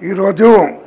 ఈరోజు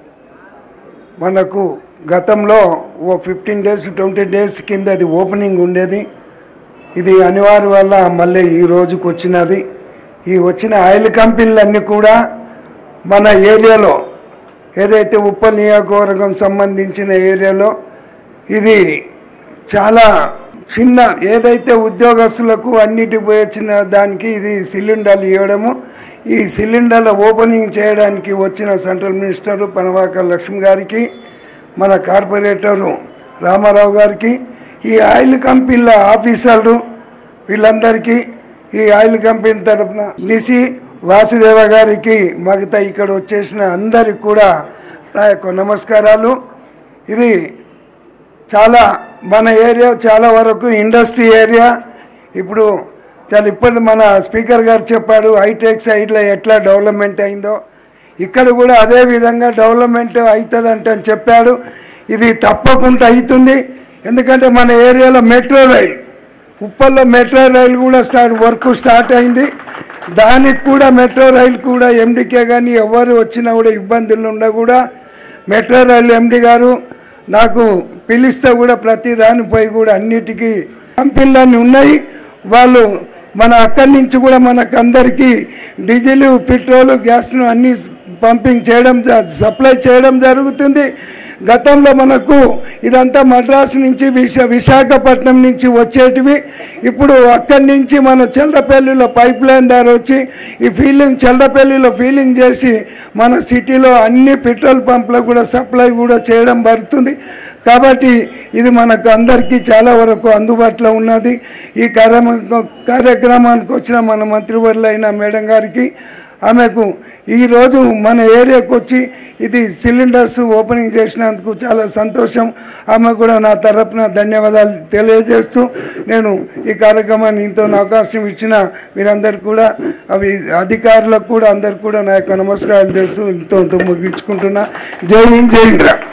మనకు గతంలో ఓ ఫిఫ్టీన్ డేస్ ట్వంటీ డేస్ కింద అది ఓపెనింగ్ ఉండేది ఇది అనివార్య వల్ల మళ్ళీ ఈ రోజుకు వచ్చినది ఈ వచ్చిన ఆయిల్ కంపెనీలన్నీ కూడా మన ఏరియాలో ఏదైతే ఉప్పల్ నియోజకవర్గం సంబంధించిన ఏరియాలో ఇది చాలా చిన్న ఏదైతే ఉద్యోగస్తులకు అన్నిటి పోయి వచ్చిన దానికి ఇది సిలిండర్లు ఇవ్వడము ఈ సిలిండర్ల ఓపెనింగ్ చేయడానికి వచ్చిన సెంట్రల్ మినిస్టర్ పనవాక లక్ష్మి గారికి మన కార్పొరేటరు రామారావు గారికి ఈ ఆయిల్ కంపెనీల ఆఫీసర్లు వీళ్ళందరికీ ఈ ఆయిల్ కంపెనీ తరపున నిసి వాసుదేవ గారికి మిగతా ఇక్కడ వచ్చేసిన అందరికి కూడా నా యొక్క నమస్కారాలు ఇది చాలా మన ఏరియా చాలా వరకు ఇండస్ట్రీ ఏరియా ఇప్పుడు చాలా ఇప్పుడు మన స్పీకర్ గారు చెప్పాడు హైటెక్ సైడ్లో ఎట్లా డెవలప్మెంట్ అయిందో ఇక్కడ కూడా అదే విధంగా డెవలప్మెంట్ అవుతుంది అని చెప్పాడు ఇది తప్పకుండా అవుతుంది ఎందుకంటే మన ఏరియాలో మెట్రో రైల్ ఉప్పల్లో మెట్రో రైలు కూడా స్టార్ట్ వర్క్ స్టార్ట్ అయింది దానికి కూడా మెట్రో రైలు కూడా ఎండికే కానీ ఎవరు వచ్చినా కూడా ఇబ్బందులు ఉన్నా కూడా మెట్రో రైలు ఎండి గారు నాకు పిలిస్తే కూడా ప్రతి దానిపై కూడా అన్నిటికీ కంపెనీలన్నీ ఉన్నాయి వాళ్ళు మన అక్కడి నుంచి కూడా మనకు అందరికీ డీజిల్ పెట్రోల్ గ్యాస్ను అన్ని పంపింగ్ చేయడం జ- సప్లై చేయడం జరుగుతుంది గతంలో మనకు ఇదంతా మద్రాసు నుంచి విశ విశాఖపట్నం నుంచి వచ్చేటివి ఇప్పుడు అక్కడి నుంచి మన చెల్లపల్లిలో పైప్ లైన్ ద్వారా వచ్చి ఈ ఫీలింగ్ చెల్లపల్లిలో ఫీలింగ్ చేసి మన సిటీలో అన్ని పెట్రోల్ పంపులకు కూడా సప్లై కూడా చేయడం జరుగుతుంది కాబట్టి ఇది మనకు అందరికీ చాలా వరకు అందుబాటులో ఉన్నది ఈ కార్యక్రమ కార్యక్రమానికి వచ్చిన మన మంత్రివర్యులైన మేడం గారికి ఆమెకు ఈరోజు మన ఏరియాకు వచ్చి ఇది సిలిండర్స్ ఓపెనింగ్ చేసినందుకు చాలా సంతోషం ఆమె కూడా నా తరపున ధన్యవాదాలు తెలియజేస్తూ నేను ఈ కార్యక్రమాన్ని ఇంతో అవకాశం ఇచ్చిన మీరందరు కూడా అవి అధికారులకు కూడా అందరు కూడా నా యొక్క నమస్కారాలు చేస్తూ ఇంతో ఇంతో ముగించుకుంటున్నా జై హింద్ జై ఇంద్ర